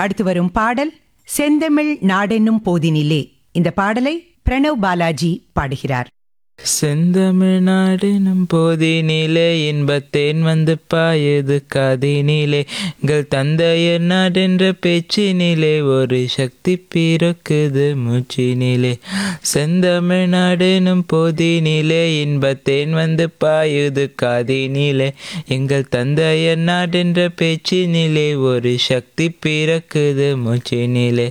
அடுத்து வரும் பாடல் செந்தமிழ் நாடென்னும் போதினிலே இந்த பாடலை பிரணவ் பாலாஜி பாடுகிறார் செந்தமிழ்நாடெனும் போதினிலே இன்பத்தேன் வந்து பாயுது காதினிலே எங்கள் தந்தையர் நாடென்ற பேச்சினிலே ஒரு சக்தி பிறக்குது மூச்சினிலே செந்தமிழ்நாடெனும் போதினிலே இன்பத்தேன் வந்து பாயுது காதினிலே எங்கள் தந்தையர் நாடென்ற பேச்சினிலே ஒரு சக்தி பிறக்குது மூச்சினிலே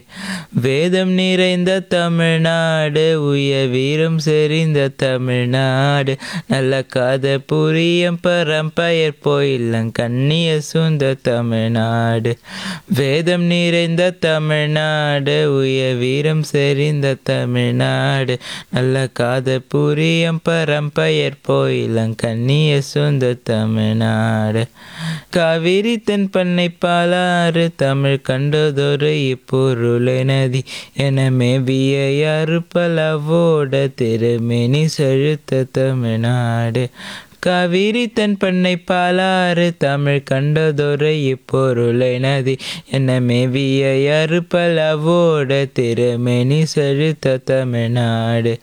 வேதம் நிறைந்த தமிழ்நாடு உய வீரம் செறிந்த தமிழ்நாடு நல்ல கதை புரியம் பரம்பயர் போயில்லம் கண்ணிய சுந்த தமிழ்நாடு வேதம் நிறைந்த தமிழ்நாடு உய வீரம் செறிந்த தமிழ்நாடு நல்ல காத புரியம் பரம்பயர் போயில்லம் கண்ணிய சுந்த தமிழ்நாடு காவிரி தென் பண்ணை பாலாறு தமிழ் கண்டதொரு இப்பொருளை நதி என மேவிய யாரு பலவோட திருமேனி செழுத்த தமிழ்நாடு காவிரி தன் பண்ணை பாலாறு தமிழ் கண்டதொரு இப்பொருளை நதி என்ன மேவிய யாரு பலவோட திருமேனி செழுத்த தமிழ்நாடு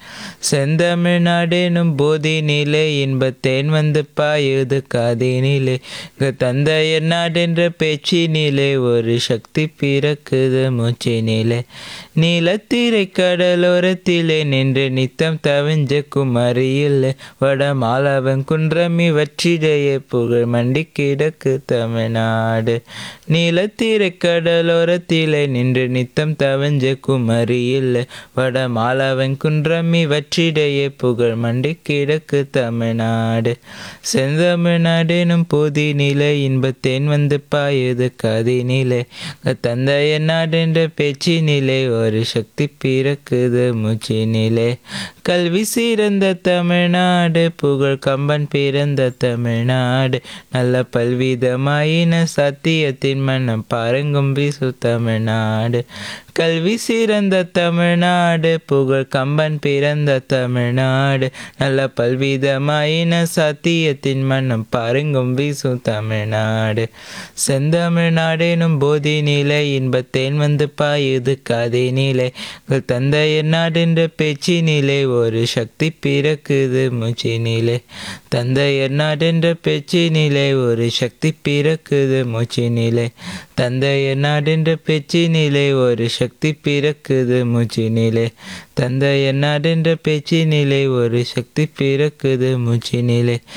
செந்தமிழ்நாடெனும் போதினிலே இன்பத்தேன் வந்து பாயுது காதினிலே இங்க தந்தையர் நாடென்ற பேச்சினிலே ஒரு சக்தி பிறக்குது மூச்சினிலே நீலத்திரை கடலோரத்திலே நின்று நித்தம் தவிஞ்ச குமரியில் வட மாலவன் குன்றமி வற்றிடைய புகழ் மண்டி கிடக்கு தமிழ்நாடு நீலத்திரை கடலோரத்திலே நின்று நித்தம் தவிஞ்ச குமரியில் வட மாலவன் குன்றமி வற்றிடைய புகழ் மண்டி கிடக்கு தமிழ்நாடு செந்தமிழ்நாடெனும் பொதிநிலை இன்பத்தேன் வந்து பாயுது கதினிலே தந்தைய நாடென்ற பேச்சினிலே ஒரு சக்தி பிறக்குது மூச்சினிலே கல்வி சிறந்த தமிழ்நாடு புகழ் கம்பன் பிறந்த தமிழ்நாடு நல்ல பல்விதமாயின சத்தியத்தின் மன்னம் பாருங்கும் வீசு தமிழ்நாடு கல்வி சிறந்த தமிழ்நாடு புகழ் கம்பன் பிறந்த தமிழ்நாடு நல்ல பல்விதமாயின சத்தியத்தின் மன்னம் பாருங்கும் வீசு தமிழ்நாடு செந்தமிழ்நாடெனும் போதினிலை இன்பத்தேன் வந்து பாயுது கதைநிலை உங்கள் தந்தையர் நாடென்ற பேச்சினிலே ஒரு சக்தி பிறக்குது மூச்சினிலே தந்தையர் நாடென்ற பேச்சினிலே ஒரு சக்தி பிறக்குது மூச்சினிலே தந்தையர் நாடென்ற பேச்சினிலே ஒரு சக்தி பிறக்குது மூச்சினிலே தந்தையர் நாடென்ற பேச்சினிலே ஒரு சக்தி பிறக்குது மூச்சினிலே